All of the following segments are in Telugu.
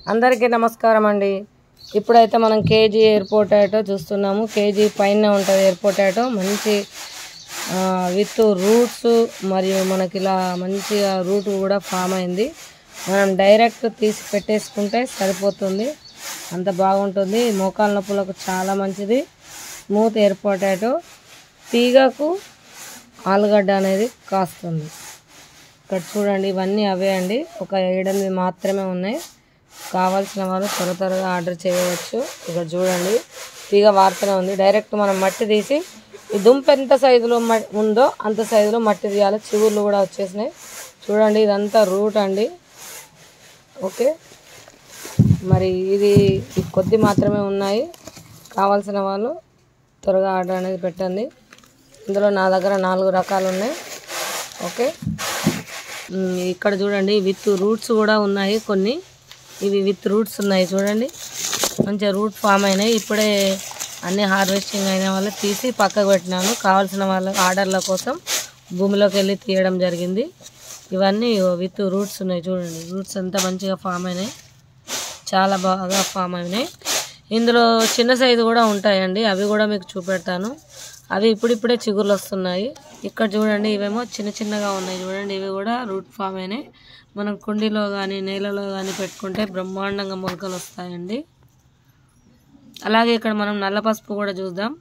అందరికీ నమస్కారం అండి ఇప్పుడైతే మనం కేజీ ఎయిర్ పొటాటో చూస్తున్నాము కేజీ పైన ఉంటుంది ఎయిర్ పొటాటో మంచి విత్ రూట్స్ మరియు మనకి ఇలా మంచిగా రూట్ కూడా ఫామ్ అయింది మనం డైరెక్ట్ తీసి పెట్టేసుకుంటే సరిపోతుంది అంత బాగుంటుంది మోకాల నొప్పులకు చాలా మంచిది స్మూత్ ఎయిర్ పొటాటో తీగకు ఆలుగడ్డ అనేది కాస్తుంది ఇక్కడ చూడండి ఇవన్నీ అవే అండి ఒక ఏడెనిమిది మాత్రమే ఉన్నాయి కావాల్సిన వాళ్ళు త్వర త్వరగా ఆర్డర్ చేయవచ్చు ఇక్కడ చూడండి తీగ వార్తనే ఉంది డైరెక్ట్ మనం మట్టి తీసి ఈ దుంప ఎంత సైజులో మ- ఉందో అంత సైజులో మట్టి తీయాలి చిగుర్లు కూడా వచ్చేసినాయి చూడండి ఇదంతా రూట్ అండి ఓకే మరి ఇది ఈ కొద్ది మాత్రమే ఉన్నాయి కావాల్సిన వాళ్ళు త్వరగా ఆర్డర్ అనేది పెట్టండి ఇందులో నా దగ్గర నాలుగు రకాలు ఉన్నాయి ఓకే మ్, ఇక్కడ చూడండి విత్ రూట్స్ కూడా ఉన్నాయి కొన్ని ఇవి విత్ రూట్స్ ఉన్నాయి చూడండి మంచిగా రూట్ ఫామ్ అయినాయి ఇప్పుడే అన్ని హార్వెస్టింగ్ అయిన వాళ్ళు తీసి పక్కకు పెట్టినాను కావాల్సిన వాళ్ళ ఆర్డర్ల కోసం భూమిలోకి వెళ్ళి తీయడం జరిగింది ఇవన్నీ విత్ రూట్స్ ఉన్నాయి చూడండి రూట్స్ ఎంత మంచిగా ఫామ్ అయినాయి చాలా బాగా ఫామ్ అయినాయి ఇందులో చిన్న సైజు కూడా ఉంటాయండి అవి కూడా మీకు చూపెడతాను అవి ఇప్పుడిప్పుడే చిగుర్లు వస్తున్నాయి ఇక్కడ చూడండి ఇవేమో చిన్న చిన్నగా ఉన్నాయి చూడండి ఇవి కూడా రూట్ ఫామ్ అయినాయి మనం కుండీలో కానీ నేలలో కానీ పెట్టుకుంటే బ్రహ్మాండంగా మొలకలు వస్తాయండి అలాగే ఇక్కడ మనం నల్ల పసుపు కూడా చూద్దాం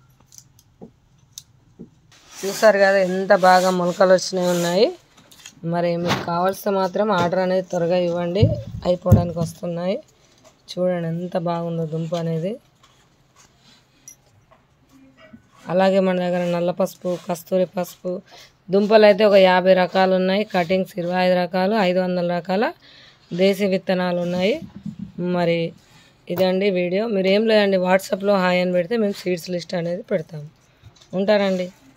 చూసారు కదా ఎంత బాగా మొలకలు వచ్చినాయి ఉన్నాయి మరి మీకు కావాల్సిన మాత్రం ఆర్డర్ అనేది త్వరగా ఇవ్వండి అయిపోవడానికి వస్తున్నాయి చూడండి ఎంత బాగుందో దుంప అనేది అలాగే మన దగ్గర నల్ల పసుపు కస్తూరి పసుపు దుంపలు అయితే ఒక యాభై రకాలు ఉన్నాయి కటింగ్స్ ఇరవై ఐదు రకాలు ఐదు వందల రకాల దేశీ విత్తనాలు ఉన్నాయి మరి ఇదండి వీడియో మీరు ఏం లేదండి వాట్సాప్లో హాయ్ అని పెడితే మేము సీడ్స్ లిస్ట్ అనేది పెడతాము ఉంటారండి